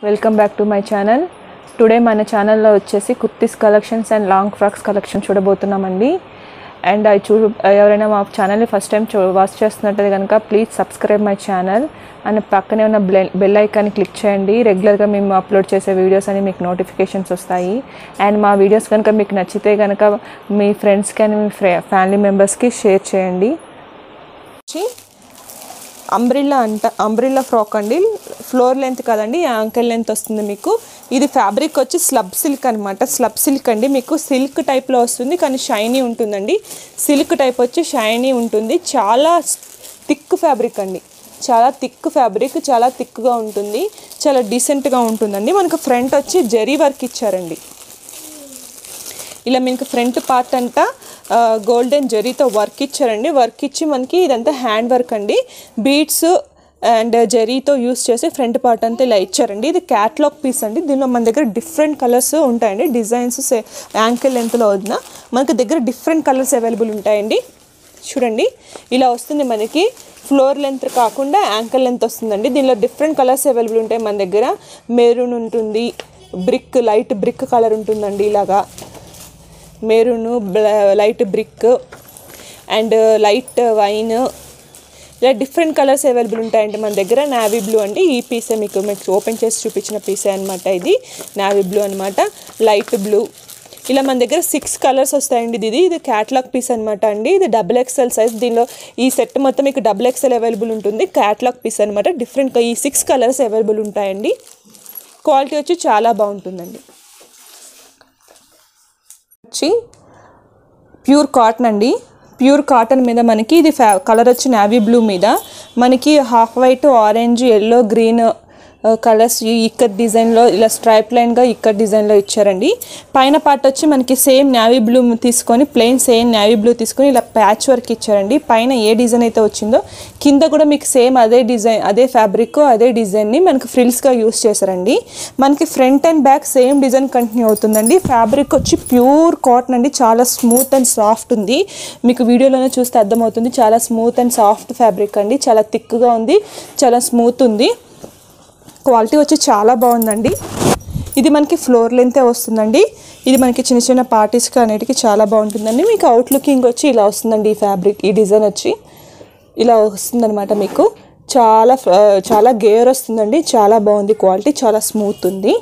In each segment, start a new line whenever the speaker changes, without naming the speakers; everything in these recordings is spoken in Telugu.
welcome back to my channel today మన ఛానల్లో వచ్చేసి kurtis collections and long frocks collection చూడబోతున్నామండి అండ్ అవి చూ ఎవరైనా మా ఛానల్ని ఫస్ట్ టైం చూ వాచ్ చేస్తున్నట్టు కనుక please subscribe my channel and పక్కనే ఉన్న బెల్ బెల్ ఐకాన్ని క్లిక్ చేయండి రెగ్యులర్గా మేము అప్లోడ్ చేసే వీడియోస్ అని మీకు నోటిఫికేషన్స్ వస్తాయి అండ్ మా వీడియోస్ కనుక మీకు నచ్చితే కనుక మీ ఫ్రెండ్స్కి అండ్ మీ ఫ్యామిలీ మెంబర్స్కి షేర్ చేయండి వచ్చి అంబ్రిల్లా అంట అంబ్రిల్లా ఫ్రాక్ అండి ఫ్లోర్ లెంత్ కదండి యాంకిల్ లెంత్ వస్తుంది మీకు ఇది ఫ్యాబ్రిక్ వచ్చి స్లబ్ సిల్క్ అనమాట స్లబ్ సిల్క్ అండి మీకు సిల్క్ టైప్లో వస్తుంది కానీ షైనీ ఉంటుందండి సిల్క్ టైప్ వచ్చి షైనీ ఉంటుంది చాలా థిక్ ఫ్యాబ్రిక్ అండి చాలా థిక్ ఫ్యాబ్రిక్ చాలా థిక్గా ఉంటుంది చాలా డీసెంట్గా ఉంటుందండి మనకు ఫ్రంట్ వచ్చి జరీ వర్క్ ఇచ్చారండి ఇలా మీకు ఫ్రంట్ పార్ట్ అంతా గోల్డెన్ జరీతో వర్క్ ఇచ్చారండి వర్క్ ఇచ్చి మనకి ఇదంతా హ్యాండ్ వర్క్ అండి బీడ్స్ అండ్ జరీతో యూస్ చేసి ఫ్రంట్ పార్ట్ అంతా ఇలా ఇచ్చారండి ఇది క్యాట్లాగ్ పీస్ అండి దీనిలో మన దగ్గర డిఫరెంట్ కలర్స్ ఉంటాయండి డిజైన్స్ యాంకిల్ లెంత్లో వదిన మనకి దగ్గర డిఫరెంట్ కలర్స్ అవైలబుల్ ఉంటాయండి చూడండి ఇలా వస్తుంది మనకి ఫ్లోర్ లెంత్ కాకుండా యాంకిల్ లెంత్ వస్తుందండి దీనిలో డిఫరెంట్ కలర్స్ అవైలబుల్ ఉంటాయి మన దగ్గర మెరూన్ ఉంటుంది బ్రిక్ లైట్ బ్రిక్ కలర్ ఉంటుందండి ఇలాగా maroon light brick and light wine ఇలా డిఫరెంట్ కలర్స్ అవైలబుల్ ఉంటాయండి మన దగ్గర నావీ బ్లూ అండి ఈ పీసే మీకు మీకు ఓపెన్ చేసి చూపించిన పీసే అనమాట ఇది నావీ బ్లూ అనమాట లైట్ బ్లూ ఇలా మన దగ్గర సిక్స్ కలర్స్ వస్తాయండి ఇది ఇది క్యాట్లాగ్ పీస్ అనమాట అండి ఇది డబుల్ ఎక్స్ఎల్ సైజ్ దీనిలో ఈ సెట్ మొత్తం మీకు డబుల్ ఎక్స్ఎల్ అవైలబుల్ ఉంటుంది క్యాట్లాగ్ పీస్ అనమాట డిఫరెంట్ ఈ సిక్స్ కలర్స్ అవైలబుల్ ఉంటాయండి క్వాలిటీ వచ్చి చాలా బాగుంటుందండి వచ్చి ప్యూర్ కాటన్ అండి ప్యూర్ కాటన్ మీద మనకి ఇది ఫ్యా కలర్ వచ్చి నావీ బ్లూ మీద మనకి half white orange yellow green colours ఇక్కడ డిజైన్లో ఇలా స్ట్రైప్ లైన్గా ఇక్కడ డిజైన్లో ఇచ్చారండి పైన పార్ట్ వచ్చి మనకి సేమ్ నావీ బ్లూ తీసుకొని ప్లెయిన్ సేమ్ నావీ బ్లూ తీసుకొని ఇలా ప్యాచ్ వర్క్ ఇచ్చారండి పైన ఏ డిజైన్ అయితే వచ్చిందో కింద కూడా మీకు సేమ్ అదే డిజైన్ అదే ఫ్యాబ్రిక్ అదే డిజైన్ని మనకి ఫ్రిల్స్గా యూస్ చేశారండి మనకి front and back same design continue అవుతుందండి ఫ్యాబ్రిక్ వచ్చి ప్యూర్ కాటన్ అండి చాలా స్మూత్ అండ్ సాఫ్ట్ ఉంది మీకు వీడియోలోనే చూస్తే అర్థమవుతుంది చాలా స్మూత్ అండ్ సాఫ్ట్ ఫ్యాబ్రిక్ అండి చాలా థిక్గా ఉంది చాలా స్మూత్ ఉంది క్వాలిటీ వచ్చి చాలా బాగుందండి ఇది మనకి ఫ్లోర్ లెంతే వస్తుందండి ఇది మనకి చిన్న చిన్న పార్టీస్కి అనేటికి చాలా బాగుంటుందండి మీకు అవుట్ లుకింగ్ వచ్చి ఇలా వస్తుందండి ఈ ఫ్యాబ్రిక్ ఈ డిజైన్ వచ్చి ఇలా వస్తుందన్నమాట మీకు చాలా చాలా గేర్ వస్తుందండి చాలా బాగుంది క్వాలిటీ చాలా స్మూత్ ఉంది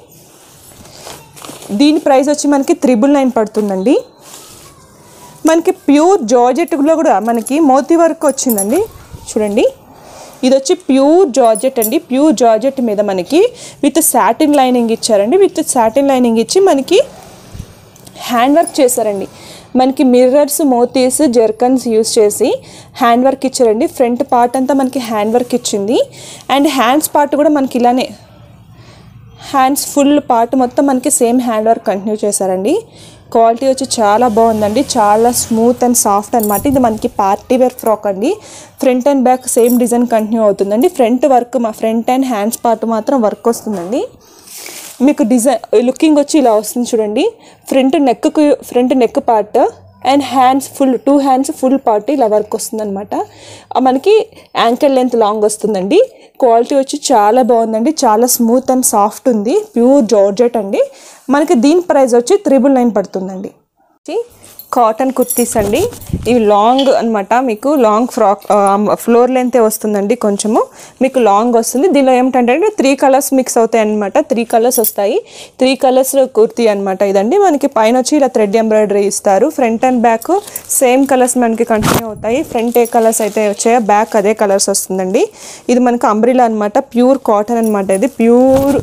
దీని ప్రైస్ వచ్చి మనకి త్రిబుల్ నైన్ పడుతుందండి మనకి ప్యూర్ జార్జెట్లో కూడా మనకి మోతీ వర్క్ వచ్చిందండి చూడండి ఇది వచ్చి ప్యూర్ జార్జెట్ అండి ప్యూర్ జార్జెట్ మీద మనకి విత్ సాటిన్ లైనింగ్ ఇచ్చారండి విత్ సాటిన్ లైనింగ్ ఇచ్చి మనకి హ్యాండ్ వర్క్ చేశారండి మనకి మిర్రర్స్ మోతీస్ జర్కన్స్ యూస్ చేసి హ్యాండ్ వర్క్ ఇచ్చారండి ఫ్రంట్ పార్ట్ అంతా మనకి హ్యాండ్ వర్క్ ఇచ్చింది అండ్ హ్యాండ్స్ పార్ట్ కూడా మనకి ఇలానే హ్యాండ్స్ ఫుల్ పార్ట్ మొత్తం మనకి సేమ్ హ్యాండ్ వర్క్ కంటిన్యూ చేశారండి క్వాలిటీ వచ్చి చాలా బాగుందండి చాలా స్మూత్ అండ్ సాఫ్ట్ అనమాట ఇది మనకి పార్టీ వేర్ ఫ్రాక్ అండి front and back same design continue అవుతుందండి ఫ్రంట్ వర్క్ మా ఫ్రంట్ అండ్ హ్యాండ్స్ పార్ట్ మాత్రం వర్క్ వస్తుందండి మీకు డిజైన్ లుకింగ్ వచ్చి ఇలా వస్తుంది చూడండి front neck front neck part and hands full two hands full part ఇలా వర్క్ వస్తుందన్నమాట మనకి యాంకిల్ లెంత్ లాంగ్ వస్తుందండి క్వాలిటీ వచ్చి చాలా బాగుందండి చాలా స్మూత్ అండ్ సాఫ్ట్ ఉంది ప్యూర్ జార్జెట్ అండి మనకి దీని ప్రైస్ వచ్చి త్రిబుల్ నైన్ పడుతుందండి కాటన్ కుర్తీస్ అండి ఇవి లాంగ్ అనమాట మీకు లాంగ్ ఫ్రాక్ ఫ్లోర్ లెంతే వస్తుందండి కొంచెము మీకు లాంగ్ వస్తుంది దీనిలో ఏమిటంటే త్రీ కలర్స్ మిక్స్ అవుతాయి అనమాట త్రీ కలర్స్ వస్తాయి త్రీ కలర్స్ కుర్తీ అనమాట ఇదండి మనకి పైన వచ్చి ఇలా థ్రెడ్ ఎంబ్రాయిడరీ ఇస్తారు front and back same colours మనకి కంటిన్యూ అవుతాయి ఫ్రంట్ ఏ కలర్స్ అయితే వచ్చాయో బ్యాక్ అదే కలర్స్ వస్తుందండి ఇది మనకి అంబ్రిలా అనమాట ప్యూర్ కాటన్ అనమాట ఇది ప్యూర్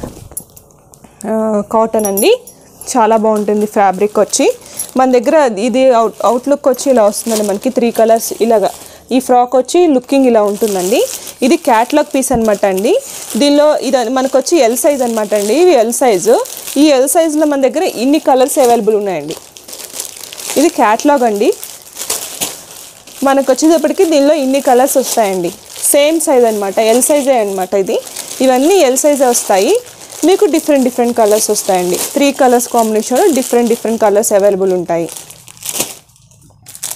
కాటన్ అండి చాలా బాగుంటుంది ఫ్యాబ్రిక్ వచ్చి మన దగ్గర ఇది అవుట్ అవుట్లుక్ వచ్చి ఇలా వస్తుందండి మనకి త్రీ కలర్స్ ఇలాగా ఈ ఫ్రాక్ వచ్చి లుకింగ్ ఇలా ఉంటుందండి ఇది క్యాట్లాగ్ పీస్ అనమాట అండి దీనిలో ఇది మనకు వచ్చి ఎల్ సైజ్ అనమాట అండి ఇది ఎల్ సైజు ఈ ఎల్ సైజులో మన దగ్గర ఇన్ని కలర్స్ అవైలబుల్ ఉన్నాయండి ఇది క్యాట్లాగ్ అండి మనకు వచ్చేటప్పటికి దీనిలో ఇన్ని కలర్స్ వస్తాయండి సేమ్ సైజ్ అనమాట ఎల్ సైజే అనమాట ఇది ఇవన్నీ ఎల్ సైజే వస్తాయి మీకు డిఫరెంట్ డిఫరెంట్ కలర్స్ వస్తాయండి త్రీ కలర్స్ కాంబినేషన్లో డిఫరెంట్ డిఫరెంట్ కలర్స్ అవైలబుల్ ఉంటాయి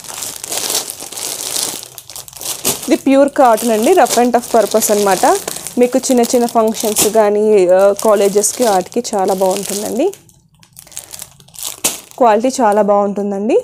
ఇది ప్యూర్ కాటన్ అండి రఫ్ అండ్ టఫ్ పర్పస్ అనమాట మీకు చిన్న చిన్న ఫంక్షన్స్ కానీ కాలేజెస్కి వాటికి చాలా బాగుంటుందండి క్వాలిటీ చాలా బాగుంటుందండి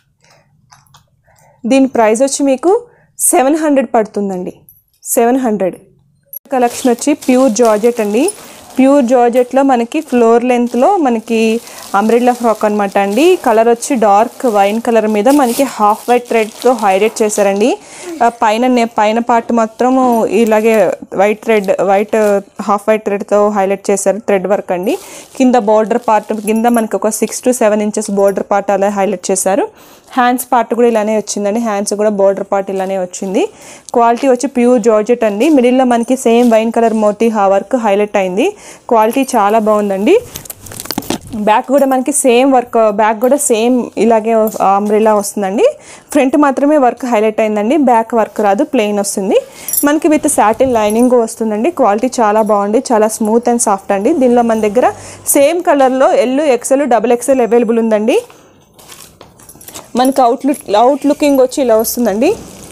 దీని ప్రైస్ వచ్చి మీకు సెవెన్ హండ్రెడ్ పడుతుందండి సెవెన్ హండ్రెడ్ కలెక్షన్ వచ్చి ప్యూర్ జార్జెట్ అండి ప్యూర్ జార్జెట్లో మనకి ఫ్లోర్ లెంత్లో మనకి అంబ్రెల్లా ఫ్రాక్ అనమాట అండి కలర్ వచ్చి డార్క్ వైన్ కలర్ మీద మనకి హాఫ్ వైట్ థ్రెడ్తో హైలైట్ చేశారండి ఆ పైన నే- పైన పార్ట్ మాత్రం ఇలాగే white thread white half white థ్రెడ్తో హైలైట్ చేశారు థ్రెడ్ వర్క్ అండి కింద బార్డర్ పార్ట్ కింద మనకి ఒక six to seven inches border part అలా హైలైట్ చేశారు హ్యాండ్స్ పార్ట్ కూడా ఇలానే వచ్చిందండి హ్యాండ్స్ కూడా బార్డర్ పార్ట్ ఇలానే వచ్చింది క్వాలిటీ వచ్చి ప్యూర్ జార్జెట్ అండి మిడిల్లో మనకి సేమ్ వైన్ కలర్ మోతీ హా వర్క్ హైలైట్ అయింది క్వాలిటీ చాలా బాగుందండి బ్యాక్ కూడా మనకి సేమ్ వర్క్ బ్యాక్ కూడా సేమ్ ఇలాగే అంబ్రెలా వస్తుందండి ఫ్రంట్ మాత్రమే వర్క్ హైలైట్ అయిందండి బ్యాక్ వర్క్ రాదు ప్లెయిన్ వస్తుంది మనకి విత్ సాటిన్ లైనింగ్ వస్తుందండి క్వాలిటీ చాలా బాగుంది చాలా స్మూత్ అండ్ సాఫ్ట్ అండి దీనిలో మన దగ్గర సేమ్ కలర్లో L XL double XL available ఉందండి మనకి అవుట్ లుక్ అవుట్ లుకింగ్ వచ్చి ఇలా వస్తుందండి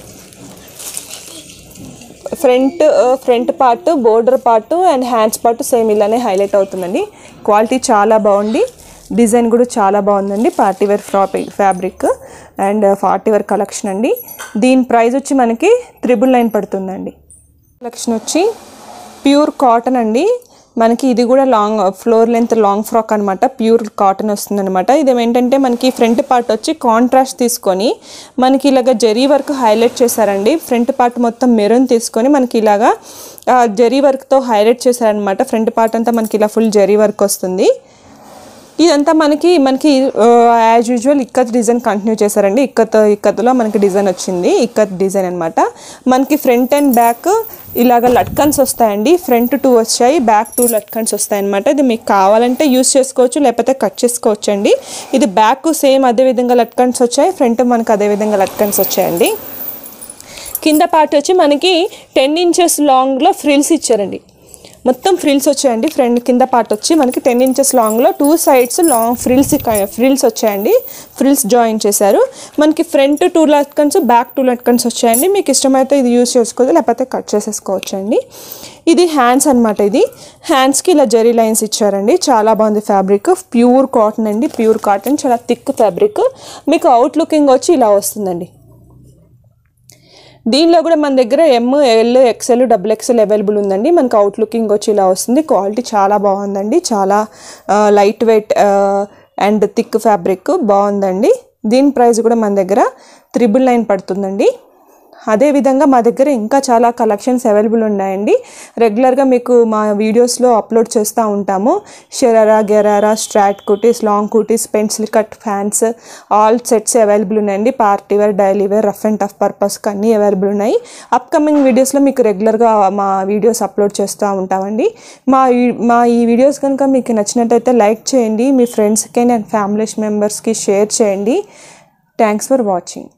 front front part border part and hands part same ఇలానే హైలైట్ అవుతుందండి క్వాలిటీ చాలా బాగుంది డిజైన్ కూడా చాలా బాగుందండి party wear frock fabric and party wear collection అండి దీని ప్రైస్ వచ్చి మనకి త్రిబుల్ నైన్ పడుతుందండి కలెక్షన్ వచ్చి ప్యూర్ కాటన్ అండి మనకి ఇది కూడా long floor length long frock అనమాట ప్యూర్ కాటన్ వస్తుంది అనమాట ఇది ఏంటంటే మనకి ఫ్రంట్ పార్ట్ వచ్చి కాంట్రాస్ట్ తీసుకొని మనకి ఇలాగ జరీ వర్క్ హైలైట్ చేశారండి ఫ్రంట్ పార్ట్ మొత్తం మెరూన్ తీసుకొని మనకి ఇలాగా ఆ, జరీ వర్క్తో హైలైట్ చేశారనమాట ఫ్రంట్ పార్ట్ అంతా మనకి ఇలా ఫుల్ జరీ వర్క్ వస్తుంది ఇదంతా మనకి మనకి as usual ikat design continue చేశారండి ఇక్కత్ ఇక్కత్లో మనకి డిజైన్ వచ్చింది ఇక్కత్ డిజైన్ అనమాట మనకి ఫ్రంట్ అండ్ బ్యాక్ ఇలాగ లట్కన్స్ వస్తాయండి ఫ్రంట్ టూ వచ్చాయి బ్యాక్ టూ లట్కన్స్ వస్తాయి అనమాట ఇది మీకు కావాలంటే యూస్ చేసుకోవచ్చు లేకపోతే కట్ చేసుకోవచ్చు అండి ఇది బ్యాక్ సేమ్ అదే విధంగా లట్కన్స్ వచ్చాయి ఫ్రంట్ మనకి అదే విధంగా లట్కన్స్ వచ్చాయండి కింద పార్ట్ వచ్చి మనకి టెన్ ఇంచెస్ లాంగ్లో ఫ్రిల్స్ ఇచ్చారండి మొత్తం ఫ్రిల్స్ వచ్చాయండి ఫ్రంట్ కింద పార్ట్ వచ్చి మనకి టెన్ ఇంచెస్ లాంగ్లో two sides long frills frills వచ్చాయండి ఫ్రిల్స్ జాయిన్ చేశారు మనకి ఫ్రంట్ టూ లట్కన్స్ బ్యాక్ టూ లట్కన్స్ వచ్చాయండి మీకు ఇష్టమైతే ఇది యూస్ చేసుకోవచ్చు లేకపోతే కట్ చేసేసుకోవచ్చు అండి ఇది హ్యాండ్స్ అనమాట ఇది హ్యాండ్స్కి ఇలా జరీ లైన్స్ ఇచ్చారండి చాలా బాగుంది ఫ్యాబ్రిక్ ప్యూర్ కాటన్ అండి ప్యూర్ కాటన్ చాలా థిక్ ఫ్యాబ్రిక్ మీకు అవుట్ లుకింగ్ వచ్చి ఇలా వస్తుందండి దీనిలో కూడా మన దగ్గర M L XL double XL available ఉందండి మనకు అవుట్ లుకింగ్ వచ్చి ఇలా వస్తుంది క్వాలిటీ చాలా బాగుందండి చాలా light weight and thick fabric బాగుందండి దీని ప్రైస్ కూడా మన దగ్గర త్రిబుల్ నైన్ పడుతుందండి అదేవిధంగా మా దగ్గర ఇంకా చాలా కలెక్షన్స్ అవైలబుల్ ఉన్నాయండి రెగ్యులర్గా మీకు మా వీడియోస్లో అప్లోడ్ చేస్తూ ఉంటాము sharara gharara straight kurtis long kurtis pencil cut pants all sets available ఉన్నాయండి party wear daily wear rough and tough పర్పస్కి అన్నీ అవైలబుల్ ఉన్నాయి అప్కమింగ్ వీడియోస్లో మీకు రెగ్యులర్గా మా వీడియోస్ అప్లోడ్ చేస్తూ ఉంటామండి మా ఈ- మా ఈ వీడియోస్ కనుక మీకు నచ్చినట్టయితే లైక్ చేయండి మీ ఫ్రెండ్స్కి అండ్ ఫ్యామిలీ మెంబర్స్కి షేర్ చేయండి థ్యాంక్స్ ఫర్ వాచింగ్